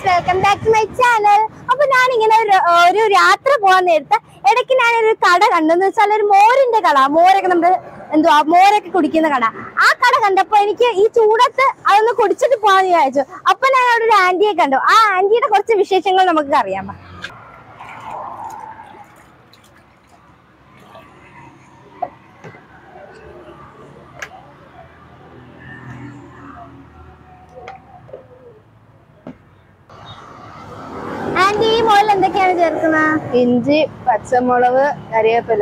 Welcome back to my channel അപ്പൊ ഞാൻ ഇങ്ങനെ ഒരു ഒരു യാത്ര പോകാൻ നേരത്ത് ഇടയ്ക്ക് ഞാനൊരു കട കണ്ടെന്ന് വെച്ചാൽ ഒരു മോരിന്റെ കട മോരൊക്കെ നമ്മുടെ എന്തുവാ മോരൊക്കെ കുടിക്കുന്ന കട ആ കട കണ്ടപ്പോ എനിക്ക് ഈ ചൂടത്ത് അതൊന്ന് കുടിച്ചിട്ട് പോകാന്ന് വിചാരിച്ചു അപ്പൊ ഞാൻ അവിടെ ഒരു ആന്റിയെ കണ്ടു ആ ആന്റിയുടെ കുറച്ച് വിശേഷങ്ങൾ നമുക്ക് അറിയാം വാ. ആന്റി ഈ മോളിൽ എന്തൊക്കെയാണ് ചേർക്കുന്നത് ഇഞ്ചി പച്ചമുളക് കറിവേപ്പില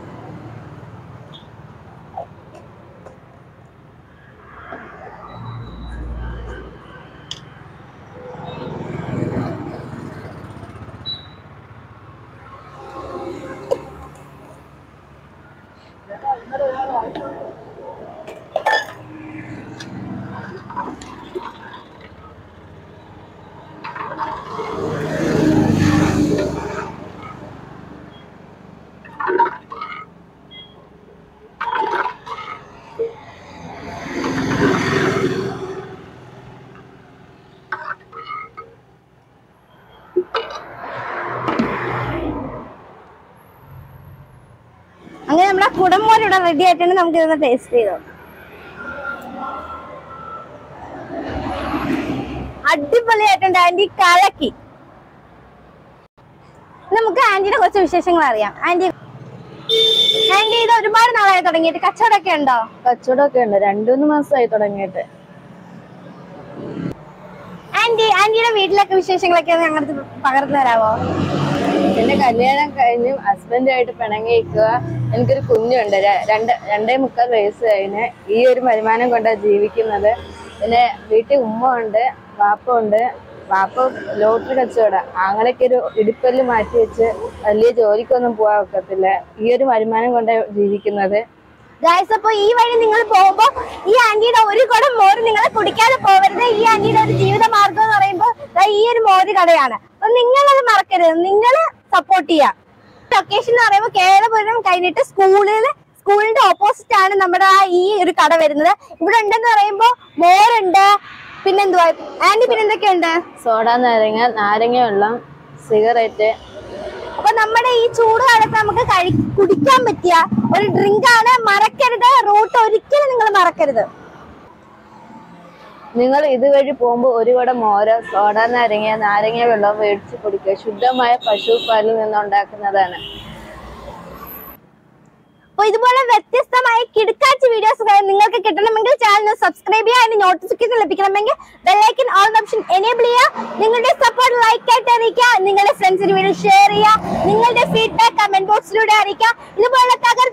അങ്ങനെ നമ്മുടെ കുടംമോര് ഇവിടെ റെഡി ആയിട്ടുണ്ട് നമുക്ക് ഇതൊന്ന് ടേസ്റ്റ് ചെയ്തോ അടിപൊളിയായിട്ടുണ്ട് ആന്റി കലക്കി നമുക്ക് ആന്റിയുടെ കുറച്ച് വിശേഷങ്ങൾ അറിയാം ആന്റി ആന്റി ഇത് ഒരുപാട് നാളായി തുടങ്ങിയിട്ട് കച്ചവടമൊക്കെ ഉണ്ടോ കച്ചവടമൊക്കെ ഉണ്ട് രണ്ടുമൂന്ന് മാസമായി തുടങ്ങിയിട്ട് ആന്റി ആന്റിയുടെ വീട്ടിലൊക്കെ വിശേഷങ്ങളൊക്കെ ഒന്ന് ഞങ്ങളുടെ അടുത്ത് പകർന്നു തരാവോ എന്റെ കല്യാണം കഴിഞ്ഞു ഹസ്ബൻഡായിട്ട് പിണങ്ങി നിൽക്കുക എനിക്കൊരു കുഞ്ഞുണ്ട് ര- രണ്ട് രണ്ടേ മുക്കാൽ വയസ്സ് കഴിഞ്ഞ് ഈ ഒരു വരുമാനം കൊണ്ടാണ് ജീവിക്കുന്നത് പിന്നെ വീട്ടിൽ ഉമ്മ ഉണ്ട് വാപ്പ ഉണ്ട് വാപ്പ ലോട്ടറി കച്ചവടം ആങ്ങളൊക്കെ ഒരു ഇടിപ്പല്ല് മാറ്റി വെച്ച് വലിയ ജോലിക്കൊന്നും പോകാൻ ഒക്കത്തില്ല ഈ ഒരു വരുമാനം കൊണ്ടാണ് ജീവിക്കുന്നത് ഗായ്സ് അപ്പൊ ഈ വഴി നിങ്ങൾ പോകുമ്പോ ഈ ആന്റിയുടെ ഒരു കുടം മോര് നിങ്ങൾ കുടിക്കാതെ പോകരുത് ഈ ആന്റിയുടെ ഒരു ജീവിത മാർഗം എന്ന് പറയുമ്പോൾ ദാ ഈ ഒരു മോര് കടയാണ് അപ്പൊ നിങ്ങളത് മറക്കരുത് നിങ്ങൾ സപ്പോർട്ട് ചെയ്യാം ലൊക്കേഷൻ എന്ന് പറയുമ്പോൾ കേരളപുരം കഴിഞ്ഞിട്ട് സ്കൂളില് സ്കൂളിന്റെ ഓപ്പോസിറ്റ് ആണ് നമ്മുടെ ആ ഈ ഒരു കട വരുന്നത് ഇവിടെ ഉണ്ടെന്ന് പറയുമ്പോ മോരുണ്ട് പിന്നെന്തുവാ ആന്റി പിന്നെന്തൊക്കെയുണ്ട് സോഡ നാരങ്ങ നാരങ്ങ വെള്ളം സിഗരറ്റ് അപ്പൊ നമ്മുടെ ഈ ചൂട് കാലത്ത് നമുക്ക് കഴി കുടിക്കാൻ പറ്റിയ ഒരു ഡ്രിങ്ക് ആണ് മറക്കരുത് റൂട്ട് ഒരിക്കലും നിങ്ങൾ മറക്കരുത് നിങ്ങൾ ഇതുവഴി പോകുമ്പോൾ ഒരു കുടം മോര സോഡ നാരങ്ങ നാരങ്ങ വെള്ളം മേടിച്ച് കുടിക്കുക ശുദ്ധമായ പശു പാലിൽ നിന്നുണ്ടാക്കുന്നതാണ് അപ്പൊ ഇതുപോലെ വ്യത്യസ്തമായ കിടക്കാച്ച വീഡിയോസ് നിങ്ങൾക്ക് കിട്ടണമെങ്കിൽ ചാനൽ സബ്സ്ക്രൈബ് ചെയ്യുക അതിന് നോട്ടിഫിക്കേഷൻ ലഭിക്കണമെങ്കിൽ ബെല്ലൈക്കൻ ഓൾ ഓപ്ഷൻ എനേബിൾ ചെയ്യുക നിങ്ങളുടെ സപ്പോർട്ട് ലൈക്ക് ആയിട്ട് അറിയിക്കുക നിങ്ങളുടെ ഫ്രണ്ട്സിന് വീഡിയോ ഷെയർ ചെയ്യുക നിങ്ങളുടെ ഫീഡ്ബാക്ക് കമന്റ് ബോക്സിലൂടെ അറിയിക്കുക ഇതുപോലുള്ള തകർ